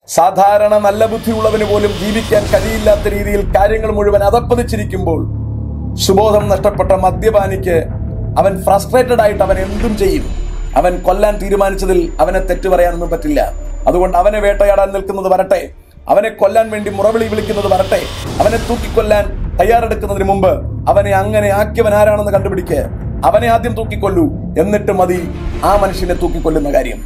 സാധാരണ നല്ല ബുദ്ധിയുള്ളവന് പോലും ജീവിക്കാൻ കഴിയില്ലാത്ത രീതിയിൽ കാര്യങ്ങൾ മുഴുവൻ അതപ്പതിച്ചിരിക്കുമ്പോൾ സുബോധം നഷ്ടപ്പെട്ട മദ്യപാനിക്ക് അവൻ ഫ്രസ്ട്രേറ്റഡ് ആയിട്ട് അവൻ എന്തും ചെയ്യും അവൻ കൊല്ലാൻ തീരുമാനിച്ചതിൽ അവനെ തെറ്റു പറയാനൊന്നും പറ്റില്ല അതുകൊണ്ട് അവനെ വേട്ടയാടാൻ നിൽക്കുന്നത് വരട്ടെ അവനെ കൊല്ലാൻ വേണ്ടി മുറവിളി വിളിക്കുന്നത് വരട്ടെ അവനെ തൂക്കിക്കൊല്ലാൻ തയ്യാറെടുക്കുന്നതിന് മുമ്പ് അവനെ അങ്ങനെ ആക്കിയവൻ ആരാണെന്ന് കണ്ടുപിടിക്ക് അവനെ ആദ്യം തൂക്കിക്കൊല്ലൂ എന്നിട്ട് മതി ആ മനുഷ്യനെ തൂക്കിക്കൊല്ലുന്ന കാര്യം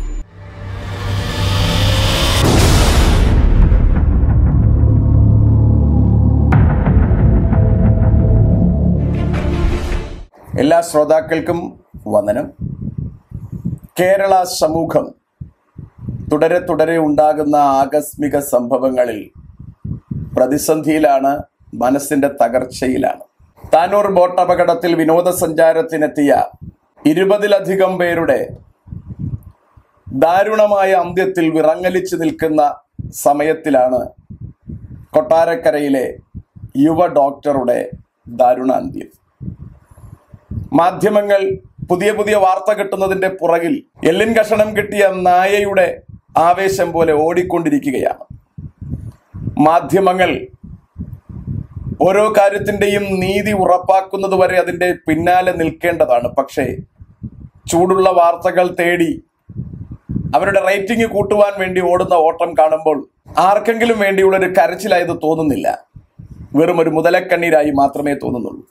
എല്ലാ ശ്രോതാക്കൾക്കും വന്ദനം കേരള സമൂഹം തുടരെ തുടരെ ഉണ്ടാകുന്ന ആകസ്മിക സംഭവങ്ങളിൽ പ്രതിസന്ധിയിലാണ് മനസ്സിന്റെ തകർച്ചയിലാണ് താനൂർ ബോട്ട് അപകടത്തിൽ വിനോദസഞ്ചാരത്തിനെത്തിയ ഇരുപതിലധികം പേരുടെ ദാരുണമായ അന്ത്യത്തിൽ വിറങ്ങലിച്ചു നിൽക്കുന്ന സമയത്തിലാണ് കൊട്ടാരക്കരയിലെ യുവ ഡോക്ടറുടെ ദാരുണാന്ത്യം മാധ്യമങ്ങൾ പുതിയ പുതിയ വാർത്ത കിട്ടുന്നതിന്റെ പുറകിൽ എല്ലിൻ കഷണം കിട്ടിയ നായയുടെ ആവേശം പോലെ ഓടിക്കൊണ്ടിരിക്കുകയാണ് മാധ്യമങ്ങൾ ഓരോ കാര്യത്തിന്റെയും നീതി ഉറപ്പാക്കുന്നത് വരെ അതിന്റെ പിന്നാലെ നിൽക്കേണ്ടതാണ് പക്ഷേ ചൂടുള്ള വാർത്തകൾ തേടി അവരുടെ റേറ്റിംഗ് കൂട്ടുവാൻ വേണ്ടി ഓടുന്ന ഓട്ടം കാണുമ്പോൾ ആർക്കെങ്കിലും വേണ്ടിയുള്ള ഒരു കരച്ചിലായത് തോന്നുന്നില്ല വെറും ഒരു മുതലക്കണ്ണീരായി മാത്രമേ തോന്നുന്നുള്ളൂ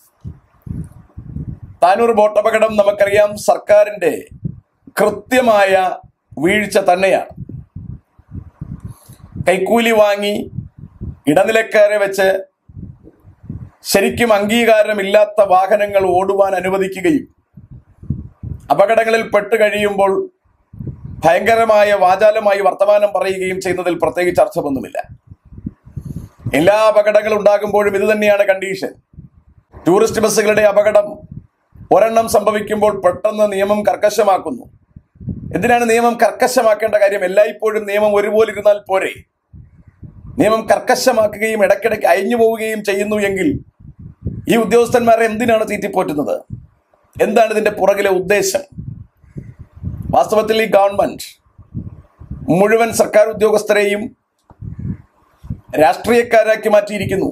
താനൂർ ബോട്ട് അപകടം നമുക്കറിയാം സർക്കാരിന്റെ കൃത്യമായ വീഴ്ച തന്നെയാണ് കൈക്കൂലി വാങ്ങി ഇടനിലക്കാരെ വെച്ച് ശരിക്കും അംഗീകാരമില്ലാത്ത വാഹനങ്ങൾ ഓടുവാൻ അനുവദിക്കുകയും അപകടങ്ങളിൽ പെട്ട് കഴിയുമ്പോൾ ഭയങ്കരമായ വാചാലമായി വർത്തമാനം പറയുകയും ചെയ്യുന്നതിൽ പ്രത്യേകിച്ച് അർത്ഥമൊന്നുമില്ല എല്ലാ അപകടങ്ങൾ ഉണ്ടാകുമ്പോഴും ഇത് തന്നെയാണ് കണ്ടീഷൻ ടൂറിസ്റ്റ് ബസ്സുകളുടെ അപകടം ഒരെണ്ണം സംഭവിക്കുമ്പോൾ പെട്ടെന്ന് നിയമം കർക്കശമാക്കുന്നു എന്തിനാണ് നിയമം കർക്കശമാക്കേണ്ട കാര്യം എല്ലായ്പ്പോഴും നിയമം ഒരുപോലെ ഇരുന്നാൽ പോരെ നിയമം കർക്കശമാക്കുകയും ഇടയ്ക്കിടയ്ക്ക് അയഞ്ഞു പോവുകയും ചെയ്യുന്നു എങ്കിൽ ഈ ഉദ്യോഗസ്ഥന്മാരെ എന്തിനാണ് തീറ്റിപ്പോറ്റുന്നത് എന്താണ് ഇതിന്റെ പുറകിലെ ഉദ്ദേശം വാസ്തവത്തിൽ ഈ ഗവൺമെന്റ് മുഴുവൻ സർക്കാർ ഉദ്യോഗസ്ഥരെയും രാഷ്ട്രീയക്കാരാക്കി മാറ്റിയിരിക്കുന്നു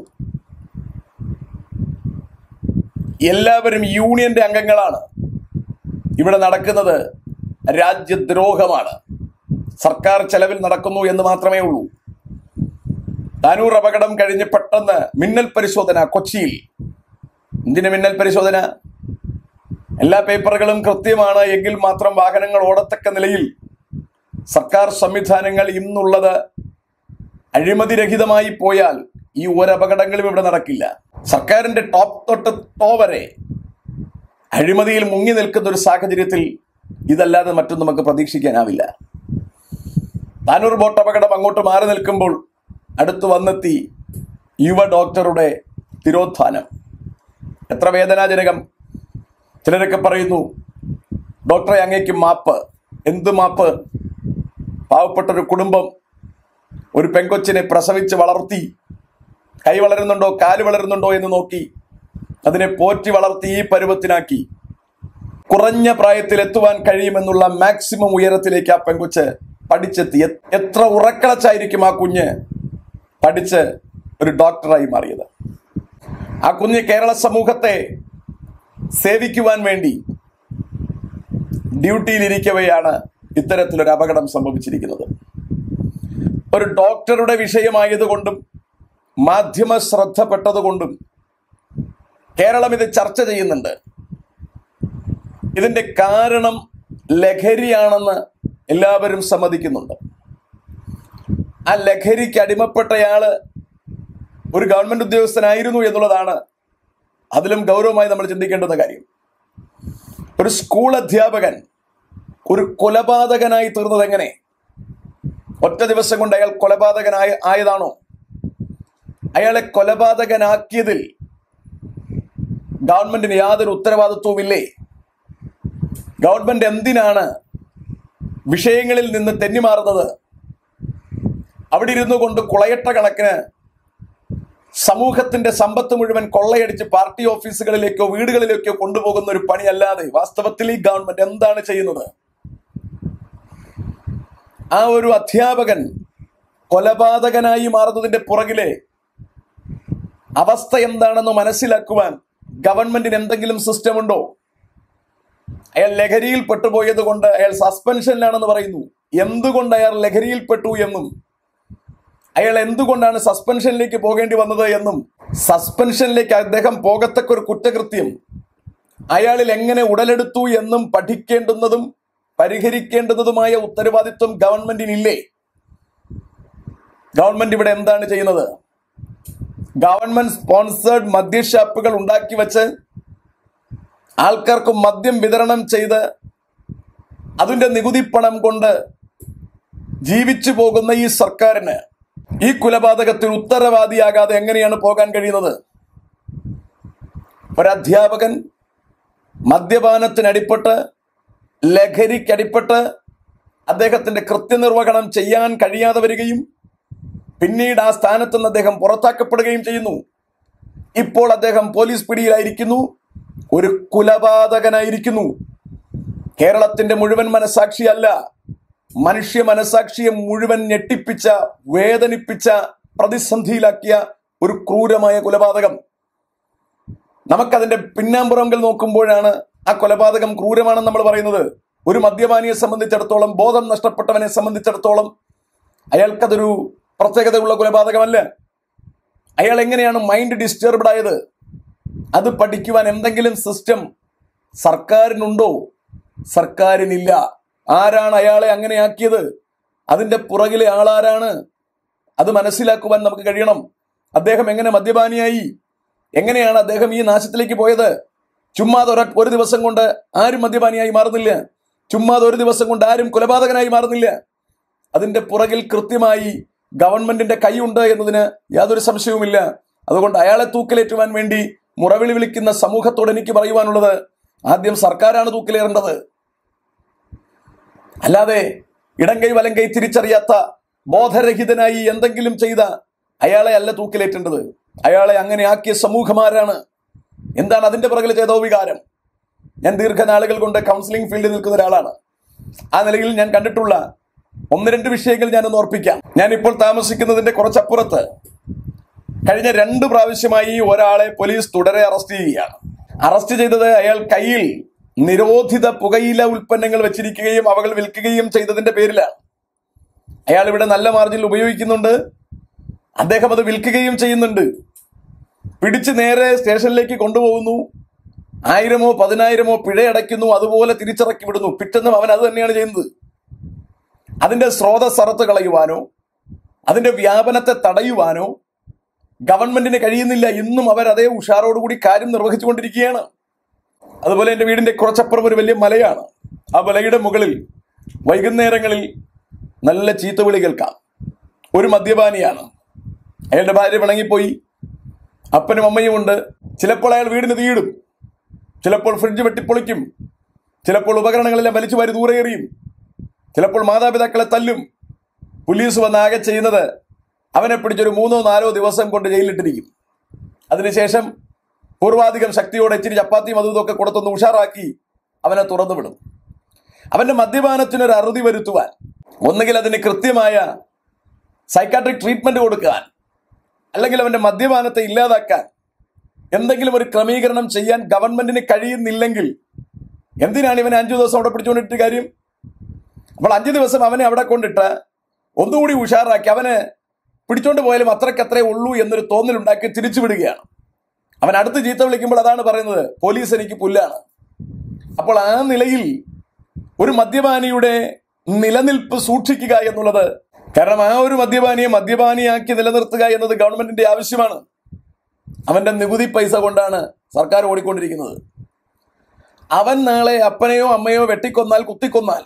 എല്ലാവരും യൂണിയന്റെ അംഗങ്ങളാണ് ഇവിടെ നടക്കുന്നത് രാജ്യദ്രോഹമാണ് സർക്കാർ ചെലവിൽ നടക്കുന്നു എന്ന് മാത്രമേ ഉള്ളൂ താനൂർ അപകടം കഴിഞ്ഞ് പെട്ടെന്ന് മിന്നൽ പരിശോധന കൊച്ചിയിൽ എന്തിന് മിന്നൽ പരിശോധന എല്ലാ പേപ്പറുകളും കൃത്യമാണ് എങ്കിൽ മാത്രം വാഹനങ്ങൾ ഓടത്തക്ക നിലയിൽ സർക്കാർ സംവിധാനങ്ങൾ ഇന്നുള്ളത് അഴിമതിരഹിതമായി പോയാൽ ഈ ഒരപകടങ്ങളും ഇവിടെ നടക്കില്ല സർക്കാരിന്റെ ടോപ്പ് തൊട്ട് ടോ വരെ അഴിമതിയിൽ മുങ്ങി നിൽക്കുന്ന ഒരു സാഹചര്യത്തിൽ ഇതല്ലാതെ മറ്റും നമുക്ക് പ്രതീക്ഷിക്കാനാവില്ല താനൂർ ബോട്ട് അപകടം അങ്ങോട്ട് മാറി നിൽക്കുമ്പോൾ അടുത്ത് വന്നെത്തി യുവ ഡോക്ടറുടെ തിരോധാനം എത്ര വേദനാജനകം ചിലരൊക്കെ പറയുന്നു ഡോക്ടറെ അങ്ങേക്ക് മാപ്പ് എന്ത് മാപ്പ് പാവപ്പെട്ട ഒരു കുടുംബം ഒരു പെങ്കൊച്ചിനെ പ്രസവിച്ച് വളർത്തി കൈ വളരുന്നുണ്ടോ കാല് വളരുന്നുണ്ടോ എന്ന് നോക്കി അതിനെ പോറ്റി വളർത്തി ഈ പരുവത്തിനാക്കി കുറഞ്ഞ പ്രായത്തിൽ എത്തുവാൻ കഴിയുമെന്നുള്ള മാക്സിമം ഉയരത്തിലേക്ക് ആ പെങ്കൊച്ച് പഠിച്ചെത്തി എ- എത്ര ഉറക്കളച്ചായിരിക്കും ആ കുഞ്ഞ് പഠിച്ച് ഒരു ഡോക്ടറായി മാറിയത് ആ കുഞ്ഞ് കേരള സമൂഹത്തെ സേവിക്കുവാൻ വേണ്ടി ഡ്യൂട്ടിയിലിരിക്കവെയാണ് ഇത്തരത്തിലൊരു അപകടം സംഭവിച്ചിരിക്കുന്നത് ഒരു ഡോക്ടറുടെ വിഷയമായതുകൊണ്ടും മാധ്യമ ശ്രദ്ധപ്പെട്ടതുകൊണ്ടും കേരളം ഇത് ചർച്ച ചെയ്യുന്നുണ്ട് ഇതിന്റെ കാരണം ലഹരിയാണെന്ന് എല്ലാവരും സമ്മതിക്കുന്നുണ്ട് ആ ലഹരിക്ക് അടിമപ്പെട്ടയാള് ഒരു ഗവൺമെന്റ് ഉദ്യോഗസ്ഥനായിരുന്നു എന്നുള്ളതാണ് അതിലും ഗൗരവമായി നമ്മൾ ചിന്തിക്കേണ്ടുന്ന കാര്യം ഒരു സ്കൂൾ അധ്യാപകൻ ഒരു കൊലപാതകനായി തീർന്നത് എങ്ങനെ ഒറ്റ ദിവസം കൊണ്ട് അയാൾ കൊലപാതകനായ ആയതാണോ അയാളെ കൊലപാതകനാക്കിയതിൽ ഗവൺമെന്റിന് യാതൊരു ഉത്തരവാദിത്വവുമില്ലേ ഗവൺമെന്റ് എന്തിനാണ് വിഷയങ്ങളിൽ നിന്ന് തെന്നിമാറുന്നത് അവിടെ ഇരുന്നു കൊണ്ട് കുളയട്ട കണക്കിന് സമൂഹത്തിന്റെ സമ്പത്ത് മുഴുവൻ കൊള്ളയടിച്ച് പാർട്ടി ഓഫീസുകളിലേക്കോ വീടുകളിലേക്കോ കൊണ്ടുപോകുന്ന ഒരു പണിയല്ലാതെ വാസ്തവത്തിൽ ഈ ഗവൺമെന്റ് എന്താണ് ചെയ്യുന്നത് ആ ഒരു അധ്യാപകൻ കൊലപാതകനായി മാറുന്നതിന്റെ പുറകിലെ അവസ്ഥ എന്താണെന്ന് മനസ്സിലാക്കുവാൻ ഗവൺമെന്റിന് എന്തെങ്കിലും സിസ്റ്റം ഉണ്ടോ അയാൾ ലഹരിയിൽ പെട്ടുപോയത് കൊണ്ട് അയാൾ സസ്പെൻഷനിലാണെന്ന് പറയുന്നു എന്തുകൊണ്ട് അയാൾ ലഹരിയിൽ പെട്ടു എന്നും അയാൾ എന്തുകൊണ്ടാണ് സസ്പെൻഷനിലേക്ക് പോകേണ്ടി വന്നത് എന്നും സസ്പെൻഷനിലേക്ക് അദ്ദേഹം പോകത്തക്ക ഒരു കുറ്റകൃത്യം അയാളിൽ എങ്ങനെ ഉടലെടുത്തു എന്നും പഠിക്കേണ്ടുന്നതും പരിഹരിക്കേണ്ടുന്നതുമായ ഉത്തരവാദിത്വം ഗവൺമെന്റിനില്ലേ ഗവൺമെന്റ് ഇവിടെ എന്താണ് ചെയ്യുന്നത് ഗവൺമെന്റ് സ്പോൺസേഡ് മദ്യഷാപ്പുകൾ ഉണ്ടാക്കി വെച്ച് ആൾക്കാർക്ക് മദ്യം വിതരണം ചെയ്ത് അതിന്റെ നികുതി പണം കൊണ്ട് ജീവിച്ചു പോകുന്ന ഈ സർക്കാരിന് ഈ കൊലപാതകത്തിൽ ഉത്തരവാദിയാകാതെ എങ്ങനെയാണ് പോകാൻ കഴിയുന്നത് ഒരധ്യാപകൻ മദ്യപാനത്തിനടിപ്പെട്ട് ലഹരിക്കടിപ്പെട്ട് അദ്ദേഹത്തിന്റെ കൃത്യനിർവഹണം ചെയ്യാൻ കഴിയാതെ വരികയും പിന്നീട് ആ സ്ഥാനത്ത് നിന്ന് അദ്ദേഹം പുറത്താക്കപ്പെടുകയും ചെയ്യുന്നു ഇപ്പോൾ അദ്ദേഹം പോലീസ് പിടിയിലായിരിക്കുന്നു ഒരു കുലപാതകനായിരിക്കുന്നു കേരളത്തിന്റെ മുഴുവൻ മനസാക്ഷിയല്ല മനുഷ്യ മനസാക്ഷിയെ മുഴുവൻ ഞെട്ടിപ്പിച്ച വേദനിപ്പിച്ച പ്രതിസന്ധിയിലാക്കിയ ഒരു ക്രൂരമായ കൊലപാതകം നമുക്കതിന്റെ പിന്നാമ്പുറങ്ങൾ നോക്കുമ്പോഴാണ് ആ കൊലപാതകം ക്രൂരമാണെന്ന് നമ്മൾ പറയുന്നത് ഒരു മദ്യപാനിയെ സംബന്ധിച്ചിടത്തോളം ബോധം നഷ്ടപ്പെട്ടവനെ സംബന്ധിച്ചിടത്തോളം അയാൾക്കതൊരു പ്രത്യേകതയുള്ള കൊലപാതകമല്ല അയാൾ എങ്ങനെയാണ് മൈൻഡ് ഡിസ്റ്റർബ്ഡ് ആയത് അത് പഠിക്കുവാൻ എന്തെങ്കിലും സിസ്റ്റം സർക്കാരിനുണ്ടോ സർക്കാരിനില്ല ആരാണ് അയാളെ അങ്ങനെ ആക്കിയത് അതിന്റെ പുറകിലെ ആളാരാണ് അത് മനസ്സിലാക്കുവാൻ നമുക്ക് കഴിയണം അദ്ദേഹം എങ്ങനെ മദ്യപാനിയായി എങ്ങനെയാണ് അദ്ദേഹം ഈ നാശത്തിലേക്ക് പോയത് ചുമ്മാതെ ഒര ഒരു ദിവസം കൊണ്ട് ആരും മദ്യപാനിയായി മാറുന്നില്ല ചുമ്മാതെ ഒരു ദിവസം കൊണ്ട് ആരും കൊലപാതകനായി മാറുന്നില്ല അതിന്റെ പുറകിൽ കൃത്യമായി ഗവൺമെന്റിന്റെ കൈയുണ്ട് എന്നതിന് യാതൊരു സംശയവുമില്ല അതുകൊണ്ട് അയാളെ തൂക്കിലേറ്റുവാൻ വേണ്ടി മുറവിളി വിളിക്കുന്ന സമൂഹത്തോട് എനിക്ക് പറയുവാനുള്ളത് ആദ്യം സർക്കാരാണ് തൂക്കിലേറേണ്ടത് അല്ലാതെ ഇടങ്കൈ വലങ്കൈ തിരിച്ചറിയാത്ത ബോധരഹിതനായി എന്തെങ്കിലും ചെയ്ത അയാളെ അല്ല തൂക്കിലേറ്റേണ്ടത് അയാളെ അങ്ങനെ ആക്കിയ സമൂഹമാരാണ് എന്താണ് അതിന്റെ പുറകിൽ ചെയ്തോ വികാരം ഞാൻ ദീർഘനാളുകൾ കൊണ്ട് കൗൺസിലിംഗ് ഫീൽഡിൽ നിൽക്കുന്ന ഒരാളാണ് ആ നിലയിൽ ഞാൻ കണ്ടിട്ടുള്ള ഒന്ന് രണ്ട് വിഷയങ്ങൾ ഞാനൊന്ന് ഓർപ്പിക്കാം ഞാൻ ഇപ്പോൾ താമസിക്കുന്നതിന്റെ കുറച്ചപ്പുറത്ത് കഴിഞ്ഞ രണ്ട് പ്രാവശ്യമായി ഒരാളെ പോലീസ് തുടരെ അറസ്റ്റ് ചെയ്യുകയാണ് അറസ്റ്റ് ചെയ്തത് അയാൾ കയ്യിൽ നിരോധിത പുകയില ഉൽപ്പന്നങ്ങൾ വെച്ചിരിക്കുകയും അവകൾ വിൽക്കുകയും ചെയ്തതിന്റെ പേരിലാണ് അയാൾ ഇവിടെ നല്ല മാർജിനിൽ ഉപയോഗിക്കുന്നുണ്ട് അദ്ദേഹം അത് വിൽക്കുകയും ചെയ്യുന്നുണ്ട് പിടിച്ച് നേരെ സ്റ്റേഷനിലേക്ക് കൊണ്ടുപോകുന്നു ആയിരമോ പതിനായിരമോ പിഴയടയ്ക്കുന്നു അതുപോലെ തിരിച്ചിറക്കി വിടുന്നു പിറ്റെന്നും അവൻ അത് തന്നെയാണ് ചെയ്യുന്നത് അതിന്റെ സ്രോതസ് അറുത്ത് കളയുവാനോ അതിന്റെ വ്യാപനത്തെ തടയുവാനോ ഗവൺമെന്റിന് കഴിയുന്നില്ല ഇന്നും അവർ അതേ ഉഷാറോടുകൂടി കാര്യം നിർവഹിച്ചുകൊണ്ടിരിക്കുകയാണ് അതുപോലെ എൻ്റെ വീടിന്റെ കുറച്ചപ്പുറം ഒരു വലിയ മലയാണ് ആ മലയുടെ മുകളിൽ വൈകുന്നേരങ്ങളിൽ നല്ല ചീത്തവിളി കേൾക്കാം ഒരു മദ്യപാനിയാണ് അയാളുടെ ഭാര്യ പിണങ്ങിപ്പോയി അപ്പനും അമ്മയും ഉണ്ട് ചിലപ്പോൾ അയാൾ വീടിന് തീയിടും ചിലപ്പോൾ ഫ്രിഡ്ജ് വെട്ടിപ്പൊളിക്കും ചിലപ്പോൾ ഉപകരണങ്ങളെല്ലാം വലിച്ചു വാരി ദൂരെ എറിയും ചിലപ്പോൾ മാതാപിതാക്കളെ തല്ലും പോലീസ് വന്ന് ആകെ ചെയ്യുന്നത് അവനെ പിടിച്ചൊരു മൂന്നോ നാലോ ദിവസം കൊണ്ട് ജയിലിലിട്ടിരിക്കും അതിനുശേഷം പൂർവാധികം ശക്തിയോടെ ഇച്ചിരി ചപ്പാത്തിയും അതും ഇതൊക്കെ കൊടുത്തൊന്ന് ഉഷാറാക്കി അവനെ തുറന്നു വിടും അവന്റെ മദ്യപാനത്തിനൊരു അറുതി വരുത്തുവാൻ ഒന്നുകിൽ അതിന് കൃത്യമായ സൈക്കാട്രിക് ട്രീറ്റ്മെന്റ് കൊടുക്കാൻ അല്ലെങ്കിൽ അവന്റെ മദ്യപാനത്തെ ഇല്ലാതാക്കാൻ എന്തെങ്കിലും ഒരു ക്രമീകരണം ചെയ്യാൻ ഗവൺമെന്റിന് കഴിയുന്നില്ലെങ്കിൽ എന്തിനാണ് ഇവനെ അഞ്ചു ദിവസം അവിടെ പിടിച്ചുകൊണ്ടിട്ട് കാര്യം അപ്പോൾ അഞ്ചു ദിവസം അവനെ അവിടെ കൊണ്ടിട്ട് ഒന്നുകൂടി ഉഷാറാക്കി അവന് പിടിച്ചോണ്ട് പോയാലും അത്രക്കത്രേ ഉള്ളൂ എന്നൊരു തോന്നലുണ്ടാക്കി തിരിച്ചു വിടുകയാണ് അവൻ അടുത്ത് ചീത്ത വിളിക്കുമ്പോൾ അതാണ് പറയുന്നത് പോലീസ് എനിക്ക് പുല്ലാണ് അപ്പോൾ ആ നിലയിൽ ഒരു മദ്യപാനിയുടെ നിലനിൽപ്പ് സൂക്ഷിക്കുക എന്നുള്ളത് കാരണം ആ ഒരു മദ്യപാനിയെ മദ്യപാനിയാക്കി നിലനിർത്തുക എന്നത് ഗവൺമെന്റിന്റെ ആവശ്യമാണ് അവന്റെ നികുതി പൈസ കൊണ്ടാണ് സർക്കാർ ഓടിക്കൊണ്ടിരിക്കുന്നത് അവൻ നാളെ അപ്പനെയോ അമ്മയോ വെട്ടിക്കൊന്നാൽ കുത്തിക്കൊന്നാൽ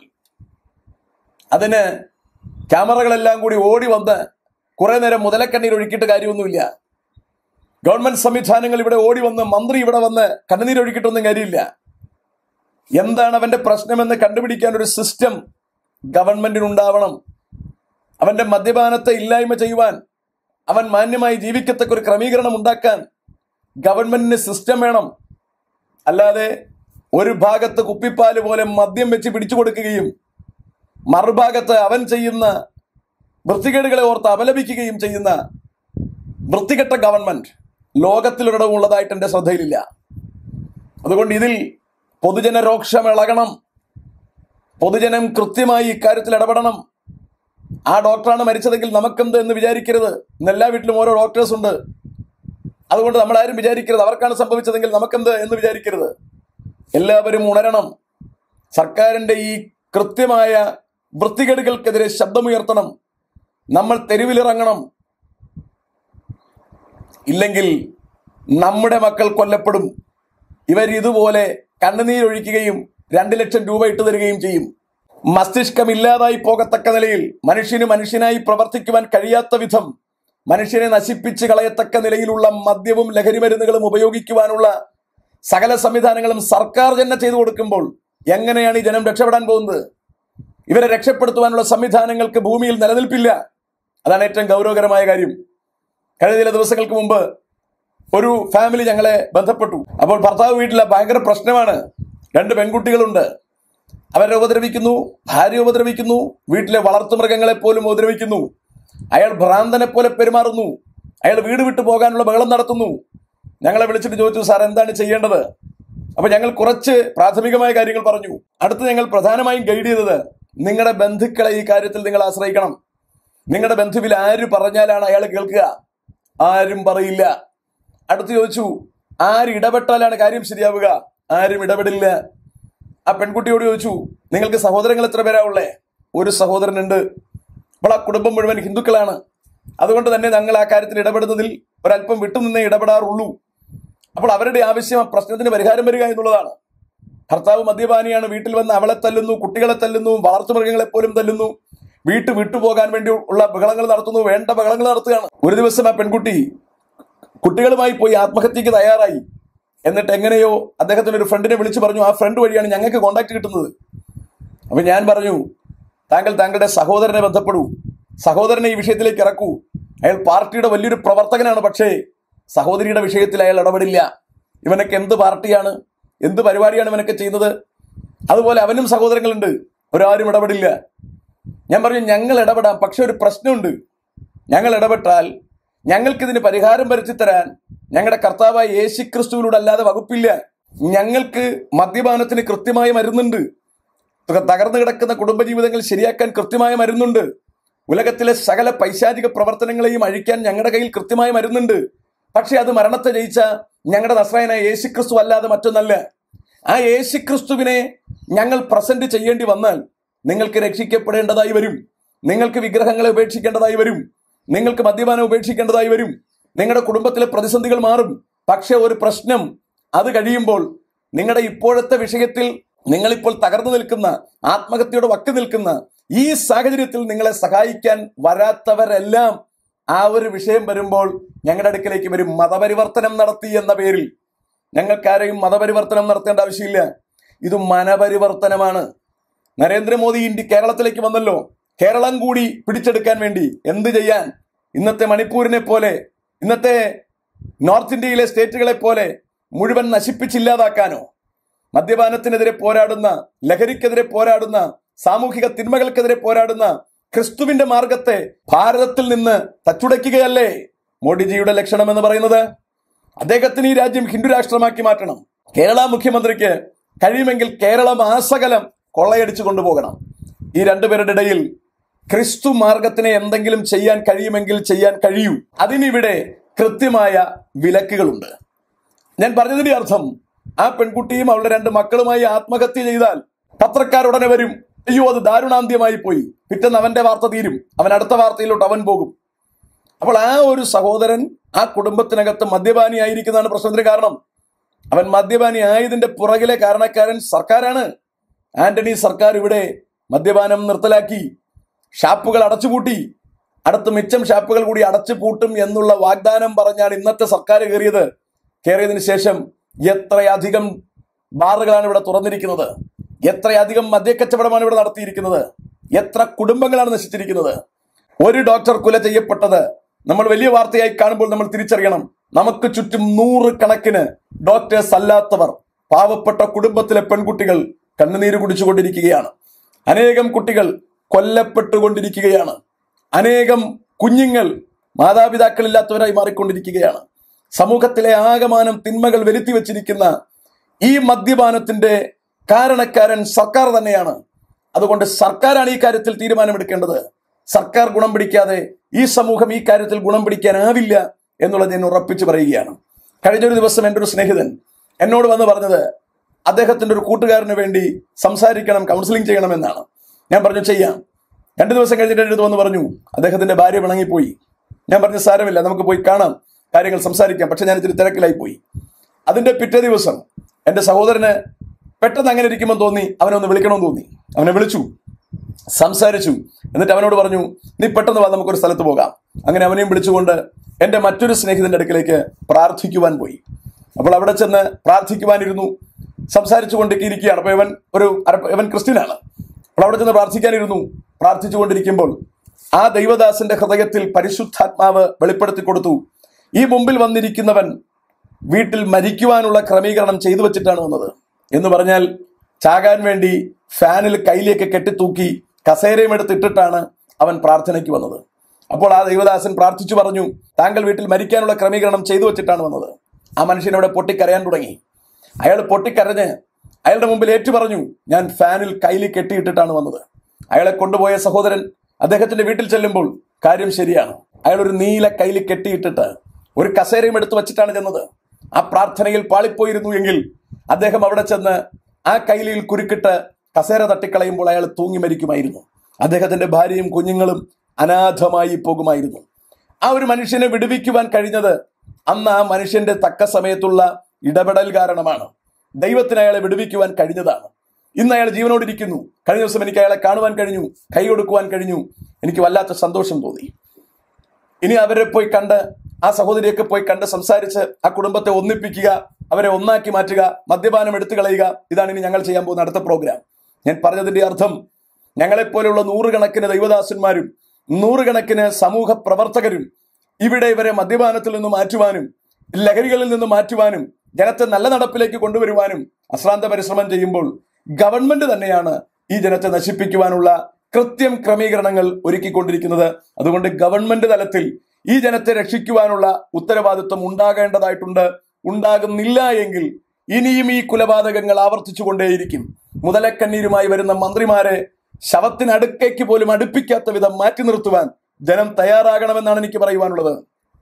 അതിന് ക്യാമറകളെല്ലാം കൂടി ഓടി വന്ന് കുറെ നേരം മുതലക്കണ്ണീർ ഒഴുക്കിയിട്ട് കാര്യമൊന്നുമില്ല ഗവൺമെന്റ് സംവിധാനങ്ങൾ ഇവിടെ ഓടി വന്ന് മന്ത്രി ഇവിടെ വന്ന് കണ്ണുനീർ ഒഴുക്കിയിട്ടൊന്നും കാര്യമില്ല എന്താണ് അവന്റെ പ്രശ്നമെന്ന് കണ്ടുപിടിക്കാൻ ഒരു സിസ്റ്റം ഗവൺമെന്റിനുണ്ടാവണം അവന്റെ മദ്യപാനത്തെ ഇല്ലായ്മ ചെയ്യുവാൻ അവൻ മാന്യമായി ജീവിക്കത്തക്ക ഒരു ക്രമീകരണം ഉണ്ടാക്കാൻ ഗവൺമെന്റിന് സിസ്റ്റം വേണം അല്ലാതെ ഒരു ഭാഗത്ത് കുപ്പിപ്പാല് പോലെ മദ്യം വെച്ച് പിടിച്ചു കൊടുക്കുകയും മറുഭാഗത്ത് അവൻ ചെയ്യുന്ന വൃത്തികേടുകളെ ഓർത്ത് അപലപിക്കുകയും ചെയ്യുന്ന വൃത്തികെട്ട ഗവൺമെന്റ് ലോകത്തിലൊരിടവും ഉള്ളതായിട്ട് എൻ്റെ ശ്രദ്ധയിലില്ല അതുകൊണ്ട് ഇതിൽ പൊതുജന രോക്ഷം ഇളകണം പൊതുജനം കൃത്യമായി ഇക്കാര്യത്തിൽ ഇടപെടണം ആ ഡോക്ടറാണ് മരിച്ചതെങ്കിൽ നമുക്കെന്ത് എന്ന് വിചാരിക്കരുത് ഇന്ന് എല്ലാ വീട്ടിലും ഓരോ ഡോക്ടേഴ്സ് ഉണ്ട് അതുകൊണ്ട് നമ്മളാരും വിചാരിക്കരുത് അവർക്കാണ് സംഭവിച്ചതെങ്കിൽ നമുക്കെന്ത് എന്ന് വിചാരിക്കരുത് എല്ലാവരും ഉണരണം സർക്കാരിന്റെ ഈ കൃത്യമായ വൃത്തികേടുകൾക്കെതിരെ ശബ്ദമുയർത്തണം നമ്മൾ തെരുവിലിറങ്ങണം ഇല്ലെങ്കിൽ നമ്മുടെ മക്കൾ കൊല്ലപ്പെടും ഇവർ ഇതുപോലെ കണ്ണുനീരൊഴിക്കുകയും രണ്ട് ലക്ഷം രൂപ ഇട്ടു തരികയും ചെയ്യും മസ്തിഷ്കം ഇല്ലാതായി പോകത്തക്ക നിലയിൽ മനുഷ്യന് മനുഷ്യനായി പ്രവർത്തിക്കുവാൻ കഴിയാത്ത വിധം മനുഷ്യനെ നശിപ്പിച്ച് കളയത്തക്ക നിലയിലുള്ള മദ്യവും ലഹരി മരുന്നുകളും ഉപയോഗിക്കുവാനുള്ള സകല സംവിധാനങ്ങളും സർക്കാർ തന്നെ ചെയ്തു കൊടുക്കുമ്പോൾ എങ്ങനെയാണ് ഈ ജനം രക്ഷപ്പെടാൻ പോകുന്നത് ഇവരെ രക്ഷപ്പെടുത്തുവാനുള്ള സംവിധാനങ്ങൾക്ക് ഭൂമിയിൽ നിലനിൽപ്പില്ല അതാണ് ഏറ്റവും ഗൗരവകരമായ കാര്യം കഴിഞ്ഞ ചില ദിവസങ്ങൾക്ക് മുമ്പ് ഒരു ഫാമിലി ഞങ്ങളെ ബന്ധപ്പെട്ടു അപ്പോൾ ഭർത്താവ് വീട്ടിലെ ഭയങ്കര പ്രശ്നമാണ് രണ്ട് പെൺകുട്ടികളുണ്ട് അവരെ ഉപദ്രവിക്കുന്നു ഭാര്യ ഉപദ്രവിക്കുന്നു വീട്ടിലെ വളർത്തുമൃഗങ്ങളെ പോലും ഉപദ്രവിക്കുന്നു അയാൾ ഭ്രാന്തനെ പോലെ പെരുമാറുന്നു അയാൾ വീട് വിട്ടു പോകാനുള്ള ബഹളം നടത്തുന്നു ഞങ്ങളെ വിളിച്ചിട്ട് ചോദിച്ചു സാർ എന്താണ് ചെയ്യേണ്ടത് അപ്പൊ ഞങ്ങൾ കുറച്ച് പ്രാഥമികമായ കാര്യങ്ങൾ പറഞ്ഞു അടുത്ത് ഞങ്ങൾ പ്രധാനമായും ഗൈഡ് ചെയ്തത് നിങ്ങളുടെ ബന്ധുക്കളെ ഈ കാര്യത്തിൽ നിങ്ങൾ ആശ്രയിക്കണം നിങ്ങളുടെ ബന്ധുവിൽ ആര് പറഞ്ഞാലാണ് അയാൾ കേൾക്കുക ആരും പറയില്ല അടുത്ത് ചോദിച്ചു ആര് ഇടപെട്ടാലാണ് കാര്യം ശരിയാവുക ആരും ഇടപെടില്ല ആ പെൺകുട്ടിയോട് ചോദിച്ചു നിങ്ങൾക്ക് സഹോദരങ്ങൾ എത്ര പേരാ ഉള്ളേ ഒരു സഹോദരനുണ്ട് അപ്പോൾ ആ കുടുംബം മുഴുവൻ ഹിന്ദുക്കളാണ് അതുകൊണ്ട് തന്നെ ഞങ്ങൾ ആ കാര്യത്തിൽ ഇടപെടുന്നതിൽ ഒരല്പം വിട്ടുനിന്നേ ഇടപെടാറുള്ളൂ അപ്പോൾ അവരുടെ ആവശ്യം ആ പ്രശ്നത്തിന് പരിഹാരം വരിക എന്നുള്ളതാണ് ഭർത്താവ് മദ്യപാനിയാണ് വീട്ടിൽ വന്ന് അവളെ തല്ലുന്നു കുട്ടികളെ തല്ലുന്നു വളർത്തുമൃഗങ്ങളെ പോലും തല്ലുന്നു വീട്ട് വിട്ടുപോകാൻ വേണ്ടി ഉള്ള ബഹളങ്ങൾ നടത്തുന്നു വേണ്ട ബഹളങ്ങൾ നടത്തുകയാണ് ഒരു ദിവസം ആ പെൺകുട്ടി കുട്ടികളുമായി പോയി ആത്മഹത്യക്ക് തയ്യാറായി എന്നിട്ട് എങ്ങനെയോ അദ്ദേഹത്തിന്റെ ഒരു ഫ്രണ്ടിനെ വിളിച്ചു പറഞ്ഞു ആ ഫ്രണ്ട് വഴിയാണ് ഞങ്ങൾക്ക് കോണ്ടാക്ട് കിട്ടുന്നത് അപ്പൊ ഞാൻ പറഞ്ഞു താങ്കൾ താങ്കളുടെ സഹോദരനെ ബന്ധപ്പെടൂ സഹോദരനെ ഈ വിഷയത്തിലേക്ക് ഇറക്കൂ അയാൾ പാർട്ടിയുടെ വലിയൊരു പ്രവർത്തകനാണ് പക്ഷേ സഹോദരിയുടെ വിഷയത്തിൽ അയാൾ ഇടപെടില്ല ഇവനൊക്കെ എന്ത് പാർട്ടിയാണ് എന്ത് പരിപാടിയാണ് ഇവനൊക്കെ ചെയ്യുന്നത് അതുപോലെ അവനും സഹോദരങ്ങളുണ്ട് ഒരാരും ഇടപെടില്ല ഞാൻ പറഞ്ഞു ഞങ്ങൾ ഇടപെടാം പക്ഷെ ഒരു പ്രശ്നമുണ്ട് ഞങ്ങൾ ഇടപെട്ടാൽ ഞങ്ങൾക്കിതിന് പരിഹാരം വരുത്തി തരാൻ ഞങ്ങളുടെ കർത്താവായ യേശു ക്രിസ്തുവിലൂടെ അല്ലാതെ വകുപ്പില്ല ഞങ്ങൾക്ക് മദ്യപാനത്തിന് കൃത്യമായ മരുന്നുണ്ട് ത- തകർന്നു കിടക്കുന്ന കുടുംബജീവിതങ്ങൾ ശരിയാക്കാൻ കൃത്യമായ മരുന്നുണ്ട് ഉലകത്തിലെ സകല പൈശാചിക പ്രവർത്തനങ്ങളെയും അഴിക്കാൻ ഞങ്ങളുടെ കയ്യിൽ കൃത്യമായ മരുന്നുണ്ട് പക്ഷെ അത് മരണത്തെ ജയിച്ച ഞങ്ങളുടെ നസ്രായനായ യേശുക്രിസ്തു അല്ലാതെ മറ്റൊന്നല്ല ആ യേശുക്രിസ്തുവിനെ ഞങ്ങൾ പ്രസന്റ് ചെയ്യേണ്ടി വന്നാൽ നിങ്ങൾക്ക് രക്ഷിക്കപ്പെടേണ്ടതായി വരും നിങ്ങൾക്ക് വിഗ്രഹങ്ങളെ ഉപേക്ഷിക്കേണ്ടതായി വരും നിങ്ങൾക്ക് മദ്യപാനം ഉപേക്ഷിക്കേണ്ടതായി വരും നിങ്ങളുടെ കുടുംബത്തിലെ പ്രതിസന്ധികൾ മാറും പക്ഷെ ഒരു പ്രശ്നം അത് കഴിയുമ്പോൾ നിങ്ങളുടെ ഇപ്പോഴത്തെ വിഷയത്തിൽ നിങ്ങളിപ്പോൾ തകർന്നു നിൽക്കുന്ന ആത്മഹത്യയുടെ വക്ക് നിൽക്കുന്ന ഈ സാഹചര്യത്തിൽ നിങ്ങളെ സഹായിക്കാൻ വരാത്തവരെല്ലാം ആ ഒരു വിഷയം വരുമ്പോൾ ഞങ്ങളുടെ അടുക്കലേക്ക് വരും മതപരിവർത്തനം നടത്തി എന്ന പേരിൽ ഞങ്ങൾക്കാരെയും മതപരിവർത്തനം നടത്തേണ്ട ആവശ്യമില്ല ഇത് മനപരിവർത്തനമാണ് നരേന്ദ്രമോദി ഇന്ത്യ കേരളത്തിലേക്ക് വന്നല്ലോ കേരളം കൂടി പിടിച്ചെടുക്കാൻ വേണ്ടി എന്ത് ചെയ്യാൻ ഇന്നത്തെ മണിപ്പൂരിനെ പോലെ ഇന്നത്തെ നോർത്ത് ഇന്ത്യയിലെ സ്റ്റേറ്റുകളെ പോലെ മുഴുവൻ നശിപ്പിച്ചില്ലാതാക്കാനോ മദ്യപാനത്തിനെതിരെ പോരാടുന്ന ലഹരിക്കെതിരെ പോരാടുന്ന സാമൂഹിക തിന്മകൾക്കെതിരെ പോരാടുന്ന ക്രിസ്തുവിന്റെ മാർഗത്തെ ഭാരതത്തിൽ നിന്ന് തച്ചുടയ്ക്കുകയല്ലേ മോഡിജിയുടെ ലക്ഷണം എന്ന് പറയുന്നത് അദ്ദേഹത്തിന് ഈ രാജ്യം ഹിന്ദു രാഷ്ട്രമാക്കി മാറ്റണം കേരള മുഖ്യമന്ത്രിക്ക് കഴിയുമെങ്കിൽ കേരളം ആസകലം കൊള്ളയടിച്ചു കൊണ്ടുപോകണം ഈ രണ്ടുപേരുടെ ഇടയിൽ ക്രിസ്തു മാർഗത്തിനെ എന്തെങ്കിലും ചെയ്യാൻ കഴിയുമെങ്കിൽ ചെയ്യാൻ കഴിയൂ അതിനിവിടെ കൃത്യമായ വിലക്കുകളുണ്ട് ഞാൻ പറഞ്ഞതിന്റെ അർത്ഥം ആ പെൺകുട്ടിയും അവളുടെ രണ്ട് മക്കളുമായി ആത്മഹത്യ ചെയ്താൽ പത്രക്കാർ ഉടനെ വരും അയ്യോ അത് ദാരുണാന്ത്യമായി പോയി പിറ്റേന്ന് അവന്റെ വാർത്ത തീരും അവൻ അടുത്ത വാർത്തയിലോട്ട് അവൻ പോകും അപ്പോൾ ആ ഒരു സഹോദരൻ ആ കുടുംബത്തിനകത്ത് മദ്യപാനി ആയിരിക്കുന്നതാണ് പ്രശ്നത്തിന് കാരണം അവൻ മദ്യപാനി ആയതിന്റെ പുറകിലെ കാരണക്കാരൻ സർക്കാരാണ് ആന്റണി സർക്കാർ ഇവിടെ മദ്യപാനം നിർത്തലാക്കി ഷാപ്പുകൾ അടച്ചുപൂട്ടി അടുത്ത് മിച്ചം ഷാപ്പുകൾ കൂടി അടച്ചു പൂട്ടും എന്നുള്ള വാഗ്ദാനം പറഞ്ഞാണ് ഇന്നത്തെ സർക്കാർ കയറിയത് കയറിയതിനു ശേഷം എത്രയധികം ബാറുകളാണ് ഇവിടെ തുറന്നിരിക്കുന്നത് എത്രയധികം മദ്യക്കച്ചവടമാണ് ഇവിടെ നടത്തിയിരിക്കുന്നത് എത്ര കുടുംബങ്ങളാണ് നശിച്ചിരിക്കുന്നത് ഒരു ഡോക്ടർ കൊല ചെയ്യപ്പെട്ടത് നമ്മൾ വലിയ വാർത്തയായി കാണുമ്പോൾ നമ്മൾ തിരിച്ചറിയണം നമുക്ക് ചുറ്റും നൂറ് കണക്കിന് ഡോക്ടേഴ്സ് അല്ലാത്തവർ പാവപ്പെട്ട കുടുംബത്തിലെ പെൺകുട്ടികൾ കണ്ണുനീര് കുടിച്ചുകൊണ്ടിരിക്കുകയാണ് അനേകം കുട്ടികൾ കൊല്ലപ്പെട്ടുകൊണ്ടിരിക്കുകയാണ് അനേകം കുഞ്ഞുങ്ങൾ മാതാപിതാക്കളില്ലാത്തവരായി മാറിക്കൊണ്ടിരിക്കുകയാണ് സമൂഹത്തിലെ ആകമാനം തിന്മകൾ വരുത്തി വച്ചിരിക്കുന്ന ഈ മദ്യപാനത്തിന്റെ കാരണക്കാരൻ സർക്കാർ തന്നെയാണ് അതുകൊണ്ട് സർക്കാരാണ് ഈ കാര്യത്തിൽ തീരുമാനമെടുക്കേണ്ടത് സർക്കാർ ഗുണം പിടിക്കാതെ ഈ സമൂഹം ഈ കാര്യത്തിൽ ഗുണം പിടിക്കാനാവില്ല എന്നുള്ളത് ഞാൻ ഉറപ്പിച്ചു പറയുകയാണ് കഴിഞ്ഞൊരു ദിവസം എൻ്റെ ഒരു സ്നേഹിതൻ എന്നോട് വന്ന് പറഞ്ഞത് അദ്ദേഹത്തിന്റെ ഒരു കൂട്ടുകാരന് വേണ്ടി സംസാരിക്കണം കൗൺസിലിംഗ് ചെയ്യണമെന്നാണ് ഞാൻ പറഞ്ഞു ചെയ്യാം രണ്ടു ദിവസം കഴിഞ്ഞിട്ട് എൻ്റെ അടുത്ത് വന്ന് പറഞ്ഞു അദ്ദേഹത്തിന്റെ ഭാര്യ പിണങ്ങിപ്പോയി ഞാൻ പറഞ്ഞു സാരമില്ല നമുക്ക് പോയി കാണാം കാര്യങ്ങൾ സംസാരിക്കാം പക്ഷെ ഞാൻ ഇത്തിരി തിരക്കിലായി പോയി അതിന്റെ പിറ്റേ ദിവസം എൻ്റെ സഹോദരന് പെട്ടെന്ന് അങ്ങനെ ഇരിക്കുമ്പോൾ തോന്നി അവനെ ഒന്ന് വിളിക്കണമെന്ന് തോന്നി അവനെ വിളിച്ചു സംസാരിച്ചു എന്നിട്ട് അവനോട് പറഞ്ഞു നീ പെട്ടെന്ന് വാ നമുക്കൊരു സ്ഥലത്ത് പോകാം അങ്ങനെ അവനെയും വിളിച്ചുകൊണ്ട് എൻ്റെ മറ്റൊരു സ്നേഹിതന്റെ അടുക്കിലേക്ക് പ്രാർത്ഥിക്കുവാൻ പോയി അപ്പോൾ അവിടെ ചെന്ന് പ്രാർത്ഥിക്കുവാനിരുന്നു സംസാരിച്ചു കൊണ്ടൊക്കെ ഇരിക്കുകയാണ് അപ്പോൾ ഇവൻ ഒരു അര- ഇവൻ ക്രിസ്ത്യനാണ് അപ്പോൾ അവിടെ ചെന്ന് പ്രാർത്ഥിക്കാനിരുന്നു പ്രാർത്ഥിച്ചു കൊണ്ടിരിക്കുമ്പോൾ ആ ദൈവദാസന്റെ ഹൃദയത്തിൽ പരിശുദ്ധാത്മാവ് വെളിപ്പെടുത്തി കൊടുത്തു ഈ മുമ്പിൽ വന്നിരിക്കുന്നവൻ വീട്ടിൽ മരിക്കുവാനുള്ള ക്രമീകരണം ചെയ്തു വെച്ചിട്ടാണ് വന്നത് എന്ന് പറഞ്ഞാൽ ചാകാൻ വേണ്ടി ഫാനിൽ കയ്യിലേക്ക് കെട്ടിത്തൂക്കി കസേരയും എടുത്തിട്ടിട്ടാണ് അവൻ പ്രാർത്ഥനയ്ക്ക് വന്നത് അപ്പോൾ ആ ദൈവദാസൻ പ്രാർത്ഥിച്ചു പറഞ്ഞു താങ്കൾ വീട്ടിൽ മരിക്കാനുള്ള ക്രമീകരണം ചെയ്തു വെച്ചിട്ടാണ് വന്നത് ആ മനുഷ്യൻ അവിടെ പൊട്ടിക്കരയാൻ തുടങ്ങി അയാൾ പൊട്ടിക്കരഞ്ഞ് അയാളുടെ മുമ്പിൽ ഏറ്റു പറഞ്ഞു ഞാൻ ഫാനിൽ കയ്യിൽ കെട്ടിയിട്ടിട്ടാണ് വന്നത് അയാളെ കൊണ്ടുപോയ സഹോദരൻ അദ്ദേഹത്തിന്റെ വീട്ടിൽ ചെല്ലുമ്പോൾ കാര്യം ശരിയാണ് അയാൾ ഒരു നീല കയ്യിൽ കെട്ടിയിട്ടിട്ട് ഒരു കസേരയും എടുത്തു വച്ചിട്ടാണ് ചെന്നത് ആ പ്രാർത്ഥനയിൽ പാളിപ്പോയിരുന്നു എങ്കിൽ അദ്ദേഹം അവിടെ ചെന്ന് ആ കൈലിയിൽ കുരുക്കിട്ട് കസേര തട്ടിക്കളയുമ്പോൾ അയാൾ തൂങ്ങി മരിക്കുമായിരുന്നു അദ്ദേഹത്തിന്റെ ഭാര്യയും കുഞ്ഞുങ്ങളും അനാഥമായി പോകുമായിരുന്നു ആ ഒരു മനുഷ്യനെ വിടുവിക്കുവാൻ കഴിഞ്ഞത് അന്ന് ആ മനുഷ്യന്റെ തക്ക സമയത്തുള്ള ഇടപെടൽ കാരണമാണ് ദൈവത്തിന് അയാളെ വിടുവിക്കുവാൻ കഴിഞ്ഞതാണ് ഇന്ന് അയാൾ ജീവനോടിരിക്കുന്നു കഴിഞ്ഞ ദിവസം എനിക്ക് അയാളെ കാണുവാൻ കഴിഞ്ഞു കൈ കൊടുക്കുവാൻ കഴിഞ്ഞു എനിക്ക് വല്ലാത്ത സന്തോഷം തോന്നി ഇനി അവരെ പോയി കണ്ട് ആ സഹോദരിയൊക്കെ പോയി കണ്ട് സംസാരിച്ച് ആ കുടുംബത്തെ ഒന്നിപ്പിക്കുക അവരെ ഒന്നാക്കി മാറ്റുക മദ്യപാനം എടുത്തു കളയുക ഇതാണ് ഇനി ഞങ്ങൾ ചെയ്യാൻ പോകുന്ന അടുത്ത പ്രോഗ്രാം ഞാൻ പറഞ്ഞതിന്റെ അർത്ഥം ഞങ്ങളെപ്പോലെയുള്ള നൂറുകണക്കിന് ദൈവദാസന്മാരും നൂറുകണക്കിന് സമൂഹ പ്രവർത്തകരും ഇവിടെ ഇവരെ മദ്യപാനത്തിൽ നിന്ന് മാറ്റുവാനും ലഹരികളിൽ നിന്ന് മാറ്റുവാനും ജനത്തെ നല്ല നടപ്പിലേക്ക് കൊണ്ടുവരുവാനും അശ്രാന്ത പരിശ്രമം ചെയ്യുമ്പോൾ ഗവൺമെന്റ് തന്നെയാണ് ഈ ജനത്തെ നശിപ്പിക്കുവാനുള്ള കൃത്യം ക്രമീകരണങ്ങൾ ഒരുക്കിക്കൊണ്ടിരിക്കുന്നത് അതുകൊണ്ട് ഗവൺമെന്റ് തലത്തിൽ ഈ ജനത്തെ രക്ഷിക്കുവാനുള്ള ഉത്തരവാദിത്വം ഉണ്ടാകേണ്ടതായിട്ടുണ്ട് ഉണ്ടാകുന്നില്ല എങ്കിൽ ഇനിയും ഈ കൊലപാതകങ്ങൾ ആവർത്തിച്ചുകൊണ്ടേയിരിക്കും മുതലക്കണ്ണീരുമായി വരുന്ന മന്ത്രിമാരെ ശവത്തിനടുക്കേക്ക് പോലും അടുപ്പിക്കാത്ത വിധം മാറ്റി നിർത്തുവാൻ ജനം തയ്യാറാകണമെന്നാണ് എനിക്ക് പറയുവാനുള്ളത്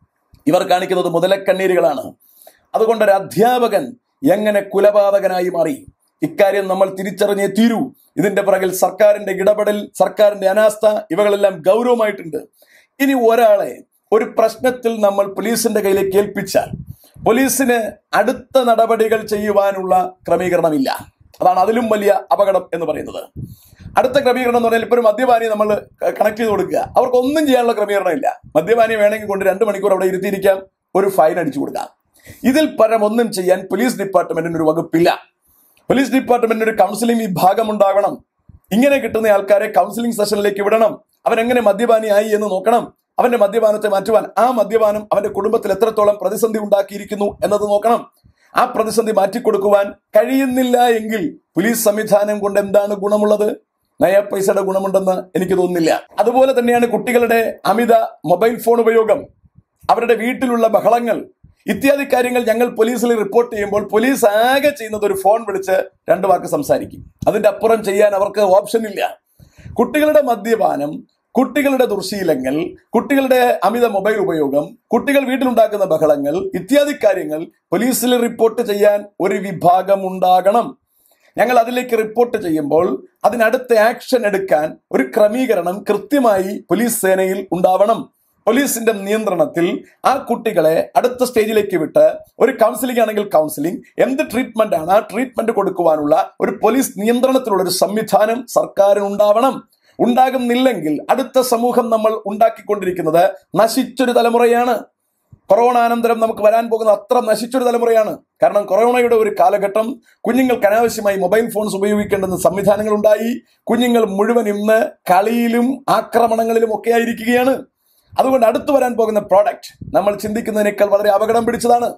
ഇവർ കാണിക്കുന്നത് മുതലക്കണ്ണീരുകളാണ് അതുകൊണ്ട് ഒരു അധ്യാപകൻ എങ്ങനെ കുലപാതകനായി മാറി ഇക്കാര്യം നമ്മൾ തിരിച്ചറിഞ്ഞേ തീരൂ ഇതിന്റെ പിറകിൽ സർക്കാരിന്റെ ഇടപെടൽ സർക്കാരിന്റെ അനാസ്ഥ ഇവകളെല്ലാം ഗൗരവമായിട്ടുണ്ട് ഇനി ഒരാളെ ഒരു പ്രശ്നത്തിൽ നമ്മൾ പോലീസിന്റെ കയ്യിലേക്ക് ഏൽപ്പിച്ചാൽ പോലീസിന് അടുത്ത നടപടികൾ ചെയ്യുവാനുള്ള ക്രമീകരണമില്ല അതാണ് അതിലും വലിയ അപകടം എന്ന് പറയുന്നത് അടുത്ത ക്രമീകരണം എന്ന് പറഞ്ഞാൽ ഇപ്പോൾ ഒരു മദ്യപാനി നമ്മൾ കണക്ട് ചെയ്ത് കൊടുക്കുക അവർക്ക് ഒന്നും ചെയ്യാനുള്ള ക്രമീകരണം ഇല്ല മദ്യപാനി വേണമെങ്കിൽ കൊണ്ട് രണ്ട് മണിക്കൂർ അവിടെ ഇരുത്തിയിരിക്കാം ഒരു ഫൈൻ അടിച്ചു കൊടുക്കാം ഇതിൽ പരം ഒന്നും ചെയ്യാൻ പോലീസ് ഡിപ്പാർട്ട്മെന്റിന് ഒരു വകുപ്പില്ല പോലീസ് ഡിപ്പാർട്ട്മെന്റിന് ഒരു കൗൺസിലിംഗ് വിഭാഗം ഉണ്ടാവണം ഇങ്ങനെ കിട്ടുന്ന ആൾക്കാരെ കൗൺസിലിംഗ് സെഷനിലേക്ക് വിടണം അവൻ എങ്ങനെ മദ്യപാനിയായി എന്ന് നോക്കണം അവന്റെ മദ്യപാനത്തെ മാറ്റുവാൻ ആ മദ്യപാനം അവന്റെ കുടുംബത്തിൽ എത്രത്തോളം പ്രതിസന്ധി ഉണ്ടാക്കിയിരിക്കുന്നു എന്നത് നോക്കണം ആ പ്രതിസന്ധി മാറ്റിക്കൊടുക്കുവാൻ കഴിയുന്നില്ല എങ്കിൽ പോലീസ് സംവിധാനം കൊണ്ട് എന്താണ് ഗുണമുള്ളത് നയ പൈസയുടെ ഗുണമുണ്ടെന്ന് എനിക്ക് തോന്നുന്നില്ല അതുപോലെ തന്നെയാണ് കുട്ടികളുടെ അമിത മൊബൈൽ ഫോൺ ഉപയോഗം അവരുടെ വീട്ടിലുള്ള ബഹളങ്ങൾ ഇത്യാദി കാര്യങ്ങൾ ഞങ്ങൾ പോലീസിൽ റിപ്പോർട്ട് ചെയ്യുമ്പോൾ പോലീസ് ആകെ ചെയ്യുന്നത് ഒരു ഫോൺ വിളിച്ച് രണ്ട് വാക്ക് സംസാരിക്കും അതിന്റെ അപ്പുറം ചെയ്യാൻ അവർക്ക് ഓപ്ഷൻ ഇല്ല കുട്ടികളുടെ മദ്യപാനം കുട്ടികളുടെ ദുർശീലങ്ങൾ കുട്ടികളുടെ അമിത മൊബൈൽ ഉപയോഗം കുട്ടികൾ വീട്ടിലുണ്ടാക്കുന്ന ബഹളങ്ങൾ ഇത്യാദി കാര്യങ്ങൾ പോലീസിൽ റിപ്പോർട്ട് ചെയ്യാൻ ഒരു വിഭാഗം ഉണ്ടാകണം ഞങ്ങൾ അതിലേക്ക് റിപ്പോർട്ട് ചെയ്യുമ്പോൾ അതിനടുത്ത ആക്ഷൻ എടുക്കാൻ ഒരു ക്രമീകരണം കൃത്യമായി പോലീസ് സേനയിൽ ഉണ്ടാവണം പോലീസിന്റെ നിയന്ത്രണത്തിൽ ആ കുട്ടികളെ അടുത്ത സ്റ്റേജിലേക്ക് വിട്ട് ഒരു കൗൺസിലിംഗ് ആണെങ്കിൽ കൗൺസിലിംഗ് എന്ത് ട്രീറ്റ്മെന്റ് ആണ് ആ ട്രീറ്റ്മെന്റ് കൊടുക്കുവാനുള്ള ഒരു പോലീസ് നിയന്ത്രണത്തിലുള്ള ഒരു സംവിധാനം സർക്കാരിന് ഉണ്ടാവണം ഉണ്ടാകുന്നില്ലെങ്കിൽ അടുത്ത സമൂഹം നമ്മൾ ഉണ്ടാക്കിക്കൊണ്ടിരിക്കുന്നത് നശിച്ചൊരു തലമുറയാണ് കൊറോണ അനന്തരം നമുക്ക് വരാൻ പോകുന്ന അത്ര നശിച്ചൊരു തലമുറയാണ് കാരണം കൊറോണയുടെ ഒരു കാലഘട്ടം കുഞ്ഞുങ്ങൾക്ക് അനാവശ്യമായി മൊബൈൽ ഫോൺസ് ഉപയോഗിക്കേണ്ടുന്ന സംവിധാനങ്ങൾ ഉണ്ടായി കുഞ്ഞുങ്ങൾ മുഴുവൻ ഇന്ന് കളിയിലും ആക്രമണങ്ങളിലും ഒക്കെ ആയിരിക്കുകയാണ് അതുകൊണ്ട് അടുത്തു വരാൻ പോകുന്ന പ്രോഡക്റ്റ് നമ്മൾ ചിന്തിക്കുന്നതിനേക്കാൾ വളരെ അപകടം പിടിച്ചതാണ്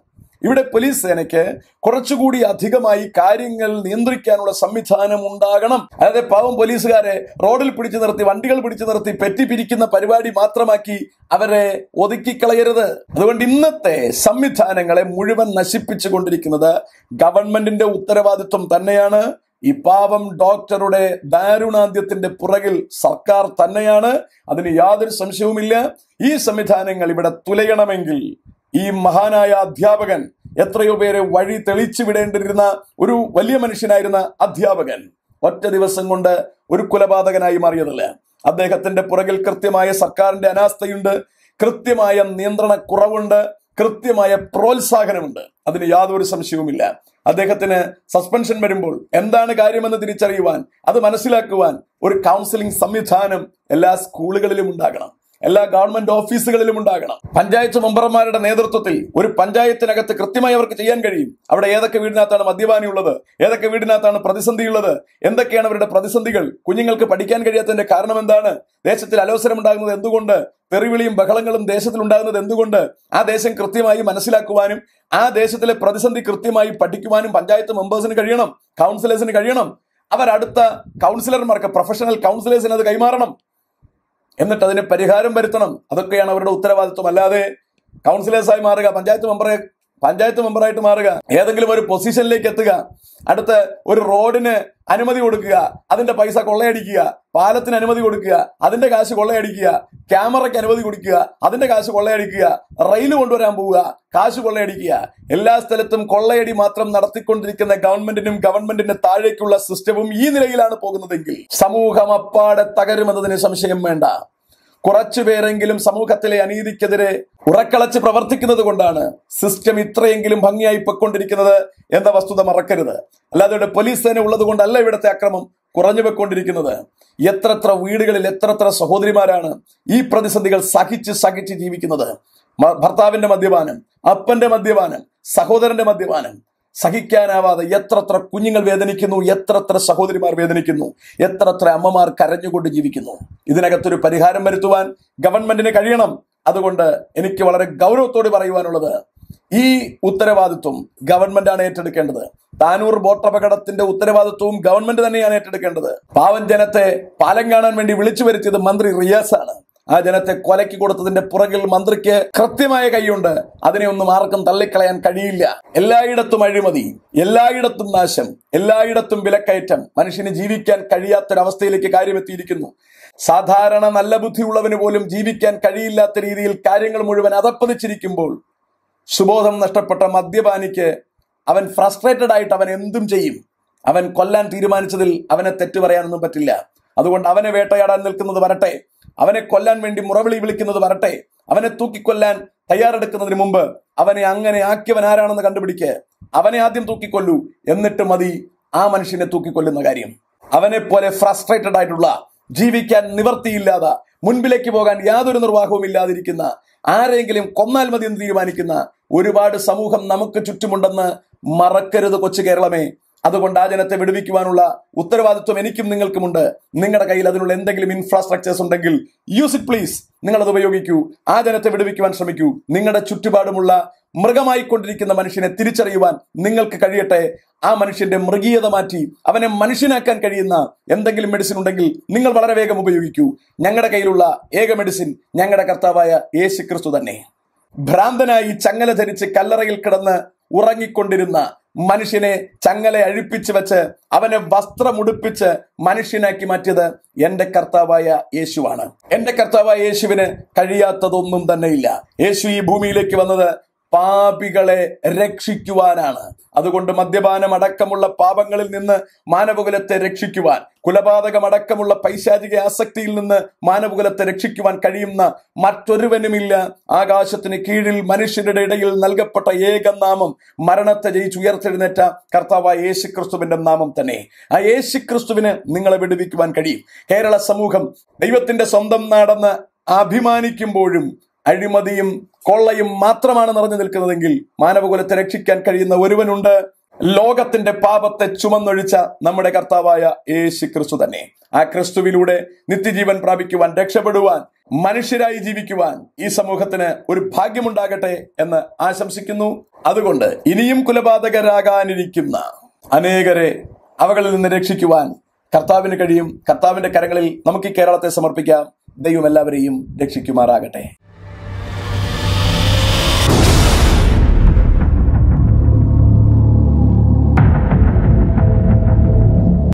ഇവിടെ പോലീസ് സേനയ്ക്ക് കുറച്ചുകൂടി അധികമായി കാര്യങ്ങൾ നിയന്ത്രിക്കാനുള്ള സംവിധാനം ഉണ്ടാകണം അതായത് പാവം പോലീസുകാരെ റോഡിൽ പിടിച്ചു നിർത്തി വണ്ടികൾ പിടിച്ചു നിർത്തി പെറ്റി പിരിക്കുന്ന പരിപാടി മാത്രമാക്കി അവരെ ഒതുക്കിക്കളയരുത് അതുകൊണ്ട് ഇന്നത്തെ സംവിധാനങ്ങളെ മുഴുവൻ നശിപ്പിച്ചു കൊണ്ടിരിക്കുന്നത് ഗവൺമെന്റിന്റെ ഉത്തരവാദിത്വം തന്നെയാണ് ഈ പാവം ഡോക്ടറുടെ ദാരുണാന്ത്യത്തിന്റെ പുറകിൽ സർക്കാർ തന്നെയാണ് അതിന് യാതൊരു സംശയവുമില്ല ഈ സംവിധാനങ്ങൾ ഇവിടെ തുലയണമെങ്കിൽ ഈ മഹാനായ അധ്യാപകൻ എത്രയോ പേരെ വഴി തെളിച്ചു വിടേണ്ടിരുന്ന ഒരു വലിയ മനുഷ്യനായിരുന്ന അധ്യാപകൻ ഒറ്റ ദിവസം കൊണ്ട് ഒരു കൊലപാതകനായി മാറിയതല്ല അദ്ദേഹത്തിന്റെ പുറകിൽ കൃത്യമായ സർക്കാരിന്റെ അനാസ്ഥയുണ്ട് കൃത്യമായ നിയന്ത്രണ കുറവുണ്ട് കൃത്യമായ പ്രോത്സാഹനമുണ്ട് അതിന് യാതൊരു സംശയവുമില്ല അദ്ദേഹത്തിന് സസ്പെൻഷൻ വരുമ്പോൾ എന്താണ് കാര്യമെന്ന് തിരിച്ചറിയുവാൻ അത് മനസ്സിലാക്കുവാൻ ഒരു കൗൺസിലിംഗ് സംവിധാനം എല്ലാ സ്കൂളുകളിലും ഉണ്ടാകണം എല്ലാ ഗവൺമെന്റ് ഓഫീസുകളിലും ഉണ്ടാകണം പഞ്ചായത്ത് മെമ്പർമാരുടെ നേതൃത്വത്തിൽ ഒരു പഞ്ചായത്തിനകത്ത് കൃത്യമായി അവർക്ക് ചെയ്യാൻ കഴിയും അവിടെ ഏതൊക്കെ വീടിനകത്താണ് മദ്യപാനി ഉള്ളത് ഏതൊക്കെ വീടിനകത്താണ് പ്രതിസന്ധി ഉള്ളത് എന്തൊക്കെയാണ് അവരുടെ പ്രതിസന്ധികൾ കുഞ്ഞുങ്ങൾക്ക് പഠിക്കാൻ കഴിയാത്തതിന്റെ കാരണം എന്താണ് ദേശത്തിൽ അലോസരം ഉണ്ടാകുന്നത് എന്തുകൊണ്ട് തെറിവിളിയും ബഹളങ്ങളും ദേശത്തിൽ ഉണ്ടാകുന്നത് എന്തുകൊണ്ട് ആ ദേശം കൃത്യമായി മനസ്സിലാക്കുവാനും ആ ദേശത്തിലെ പ്രതിസന്ധി കൃത്യമായി പഠിക്കുവാനും പഞ്ചായത്ത് മെമ്പേഴ്സിന് കഴിയണം കൗൺസിലേഴ്സിന് കഴിയണം അവരടുത്ത കൗൺസിലർമാർക്ക് പ്രൊഫഷണൽ കൗൺസിലേഴ്സിന് അത് കൈമാറണം എന്നിട്ട് അതിന് പരിഹാരം വരുത്തണം അതൊക്കെയാണ് അവരുടെ ഉത്തരവാദിത്വം അല്ലാതെ കൗൺസിലേഴ്സായി മാറുക പഞ്ചായത്ത് മെമ്പറെ പഞ്ചായത്ത് മെമ്പറായിട്ട് മാറുക ഏതെങ്കിലും ഒരു പൊസിഷനിലേക്ക് എത്തുക അടുത്ത് ഒരു റോഡിന് അനുമതി കൊടുക്കുക അതിന്റെ പൈസ കൊള്ളയടിക്കുക പാലത്തിന് അനുമതി കൊടുക്കുക അതിന്റെ കാശ് കൊള്ളയടിക്കുക ക്യാമറയ്ക്ക് അനുമതി കൊടുക്കുക അതിന്റെ കാശ് കൊള്ളയടിക്കുക റെയിൽ കൊണ്ടുവരാൻ പോവുക കാശ് കൊള്ളയടിക്കുക എല്ലാ സ്ഥലത്തും കൊള്ളയടി മാത്രം നടത്തിക്കൊണ്ടിരിക്കുന്ന ഗവൺമെന്റിനും ഗവൺമെന്റിന്റെ താഴേക്കുള്ള സിസ്റ്റവും ഈ നിലയിലാണ് പോകുന്നതെങ്കിൽ സമൂഹം അപ്പാടെ തകരുമെന്നതിന് സംശയം വേണ്ട കുറച്ചുപേരെങ്കിലും സമൂഹത്തിലെ അനീതിക്കെതിരെ ഉറക്കളച്ച് പ്രവർത്തിക്കുന്നത് കൊണ്ടാണ് സിസ്റ്റം ഇത്രയെങ്കിലും ഭംഗിയായി പൊയ്ക്കൊണ്ടിരിക്കുന്നത് എന്ന വസ്തുത മറക്കരുത് അല്ലാതെ ഇവിടെ പോലീസ് സേന ഉള്ളത് കൊണ്ടല്ല ഇവിടുത്തെ അക്രമം കുറഞ്ഞു പോയിക്കൊണ്ടിരിക്കുന്നത് എത്രത്ര വീടുകളിൽ എത്രത്ര സഹോദരിമാരാണ് ഈ പ്രതിസന്ധികൾ സഹിച്ച് സഹിച്ച് ജീവിക്കുന്നത് മ- ഭർത്താവിന്റെ മദ്യപാനം അപ്പന്റെ മദ്യപാനം സഹോദരന്റെ മദ്യപാനം സഹിക്കാനാവാതെ എത്രത്ര കുഞ്ഞുങ്ങൾ വേദനിക്കുന്നു എത്രത്ര സഹോദരിമാർ വേദനിക്കുന്നു എത്രത്ര അമ്മമാർ കരഞ്ഞുകൊണ്ട് ജീവിക്കുന്നു ഇതിനകത്തൊരു പരിഹാരം വരുത്തുവാൻ ഗവൺമെന്റിന് കഴിയണം അതുകൊണ്ട് എനിക്ക് വളരെ ഗൗരവത്തോട് പറയുവാനുള്ളത് ഈ ഉത്തരവാദിത്വം ഗവൺമെന്റാണ് ഏറ്റെടുക്കേണ്ടത് താനൂർ ബോട്ട് അപകടത്തിന്റെ ഉത്തരവാദിത്വവും ഗവൺമെന്റ് തന്നെയാണ് ഏറ്റെടുക്കേണ്ടത് പാവൻ ജനത്തെ പാലം കാണാൻ വേണ്ടി വിളിച്ചു വരുത്തിയത് മന്ത്രി റിയാസ് ആണ് ആ ജനത്തെ കൊലക്കി കൊടുത്തതിന്റെ പുറകിൽ മന്ത്രിക്ക് കൃത്യമായ കൈയുണ്ട് അതിനെ ഒന്നും ആർക്കും തള്ളിക്കളയാൻ കഴിയില്ല എല്ലായിടത്തും അഴിമതി എല്ലായിടത്തും നാശം എല്ലായിടത്തും വിലക്കയറ്റം മനുഷ്യന് ജീവിക്കാൻ കഴിയാത്തൊരവസ്ഥയിലേക്ക് കാര്യമെത്തിയിരിക്കുന്നു സാധാരണ നല്ല ബുദ്ധിയുള്ളവന് പോലും ജീവിക്കാൻ കഴിയില്ലാത്ത രീതിയിൽ കാര്യങ്ങൾ മുഴുവൻ അതപ്പതിച്ചിരിക്കുമ്പോൾ സുബോധം നഷ്ടപ്പെട്ട മദ്യപാനിക്ക് അവൻ ഫ്രസ്ട്രേറ്റഡ് ആയിട്ട് അവൻ എന്തും ചെയ്യും അവൻ കൊല്ലാൻ തീരുമാനിച്ചതിൽ അവനെ തെറ്റു പറയാനൊന്നും പറ്റില്ല അതുകൊണ്ട് അവനെ വേട്ടയാടാൻ നിൽക്കുന്നത് വരട്ടെ അവനെ കൊല്ലാൻ വേണ്ടി മുറവിളി വിളിക്കുന്നത് വരട്ടെ അവനെ തൂക്കിക്കൊല്ലാൻ തയ്യാറെടുക്കുന്നതിന് മുമ്പ് അവനെ അങ്ങനെ ആക്കിയവൻ ആരാണെന്ന് കണ്ടുപിടിക്ക് അവനെ ആദ്യം തൂക്കിക്കൊല്ലൂ എന്നിട്ട് മതി ആ മനുഷ്യനെ തൂക്കിക്കൊല്ലുന്ന കാര്യം അവനെ പോലെ ഫ്രസ്ട്രേറ്റഡ് ആയിട്ടുള്ള ജീവിക്കാൻ നിവർത്തിയില്ലാതെ മുൻപിലേക്ക് പോകാൻ യാതൊരു നിർവാഹവും ഇല്ലാതിരിക്കുന്ന ആരെങ്കിലും കൊന്നാൽ മതി എന്ന് തീരുമാനിക്കുന്ന ഒരുപാട് സമൂഹം നമുക്ക് ചുറ്റുമുണ്ടെന്ന് മറക്കരുത് കൊച്ചു കേരളമേ അതുകൊണ്ട് ആ ജനത്തെ വിടുവിക്കുവാനുള്ള ഉത്തരവാദിത്വം എനിക്കും നിങ്ങൾക്കുമുണ്ട് നിങ്ങളുടെ കയ്യിൽ അതിനുള്ള എന്തെങ്കിലും ഇൻഫ്രാസ്ട്രക്ചേഴ്സ് ഉണ്ടെങ്കിൽ യൂസ് ഇറ്റ് പ്ലീസ് നിങ്ങൾ അത് ഉപയോഗിക്കൂ ആ ജനത്തെ വിടുവിക്കുവാൻ ശ്രമിക്കൂ നിങ്ങളുടെ ചുറ്റുപാടുമുള്ള മൃഗമായി കൊണ്ടിരിക്കുന്ന മനുഷ്യനെ തിരിച്ചറിയുവാൻ നിങ്ങൾക്ക് കഴിയട്ടെ ആ മനുഷ്യന്റെ മൃഗീയത മാറ്റി അവനെ മനുഷ്യനാക്കാൻ കഴിയുന്ന എന്തെങ്കിലും മെഡിസിൻ ഉണ്ടെങ്കിൽ നിങ്ങൾ വളരെ വേഗം ഉപയോഗിക്കൂ ഞങ്ങളുടെ കയ്യിലുള്ള ഏക മെഡിസിൻ ഞങ്ങളുടെ കർത്താവായ യേശു ക്രിസ്തു തന്നെ ഭ്രാന്തനായി ചങ്ങല ധരിച്ച് കല്ലറയിൽ കിടന്ന് ഉറങ്ങിക്കൊണ്ടിരുന്ന മനുഷ്യനെ ചങ്ങല അഴിപ്പിച്ച് വെച്ച് അവനെ വസ്ത്രമുടുപ്പിച്ച് മനുഷ്യനാക്കി മാറ്റിയത് എന്റെ കർത്താവായ യേശുവാണ് എന്റെ കർത്താവായ യേശുവിന് കഴിയാത്തതൊന്നും തന്നെയില്ല യേശു ഈ ഭൂമിയിലേക്ക് വന്നത് പാപികളെ രക്ഷിക്കുവാനാണ് അതുകൊണ്ട് മദ്യപാനം അടക്കമുള്ള പാപങ്ങളിൽ നിന്ന് മാനവകുലത്തെ രക്ഷിക്കുവാൻ കുലപാതകം അടക്കമുള്ള പൈശാചിക ആസക്തിയിൽ നിന്ന് മാനവകുലത്തെ രക്ഷിക്കുവാൻ കഴിയുന്ന മറ്റൊരുവനുമില്ല ആകാശത്തിന് കീഴിൽ മനുഷ്യരുടെ ഇടയിൽ നൽകപ്പെട്ട ഏക നാമം മരണത്തെ ജയിച്ച് ഉയർത്തെഴുന്നേറ്റ കർത്താവായ യേശു ക്രിസ്തുവിന്റെ നാമം തന്നെ ആ യേശു ക്രിസ്തുവിന് നിങ്ങളെ വിടുവിക്കുവാൻ കഴിയും കേരള സമൂഹം ദൈവത്തിന്റെ സ്വന്തം നാടെന്ന് അഭിമാനിക്കുമ്പോഴും അഴിമതിയും കൊള്ളയും മാത്രമാണ് നിറഞ്ഞു നിൽക്കുന്നതെങ്കിൽ മാനവകുലത്തെ രക്ഷിക്കാൻ കഴിയുന്ന ഒരുവനുണ്ട് ലോകത്തിന്റെ പാപത്തെ ചുമന്നൊഴിച്ച നമ്മുടെ കർത്താവായ യേശു ക്രിസ്തു തന്നെ ആ ക്രിസ്തുവിലൂടെ നിത്യജീവൻ പ്രാപിക്കുവാൻ രക്ഷപ്പെടുവാൻ മനുഷ്യരായി ജീവിക്കുവാൻ ഈ സമൂഹത്തിന് ഒരു ഭാഗ്യമുണ്ടാകട്ടെ എന്ന് ആശംസിക്കുന്നു അതുകൊണ്ട് ഇനിയും കുലപാതകരാകാനിരിക്കുന്ന അനേകരെ അവകളിൽ നിന്ന് രക്ഷിക്കുവാൻ കർത്താവിന് കഴിയും കർത്താവിന്റെ കരങ്ങളിൽ നമുക്ക് ഈ കേരളത്തെ സമർപ്പിക്കാം ദൈവം എല്ലാവരെയും രക്ഷിക്കുമാറാകട്ടെ